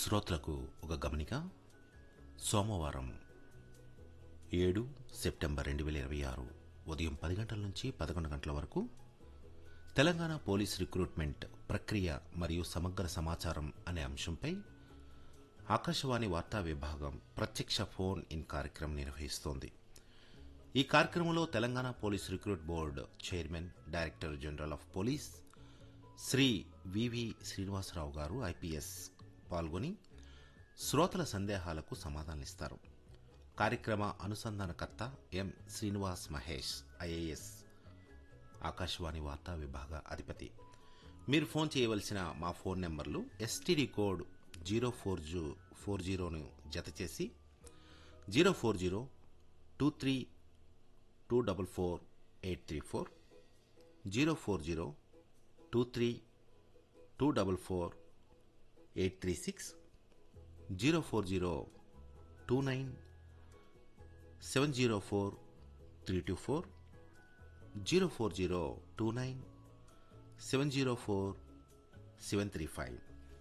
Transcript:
శ్రోతలకు ఒక గమనిక సోమవారం ఏడు సెప్టెంబర్ రెండు వేల ఇరవై ఆరు ఉదయం పది గంటల నుంచి పదకొండు గంటల వరకు తెలంగాణ పోలీస్ రిక్రూట్మెంట్ ప్రక్రియ మరియు సమగ్ర సమాచారం అనే అంశంపై ఆకాశవాణి వార్తా విభాగం ప్రత్యక్ష ఫోన్ ఇన్ కార్యక్రమం నిర్వహిస్తోంది ఈ కార్యక్రమంలో Telangana police recruit board chairman director general of police Shri VV Srinivasarao గారు ఐపీఎస్ పాల్గొని శ్రోతల సందేహాలకు సమాధానమిస్తారు కార్యక్రమ అనుసంధానకర్త ఎం శ్రీనివాస్ మహేష్ ఐఏఎస్ ఆకాశవాణి వార్తా విభాగ అధిపతి మీరు ఫోన్ చేయవలసిన మా ఫోన్ నెంబర్లు STD code zero four two four జీరోను జత చేసి zero four zero two three two double four eight three four zero four zero two three two double four eight three six zero four zero two nine seven zero four three two four zero four zero two nine seven zero four seven three five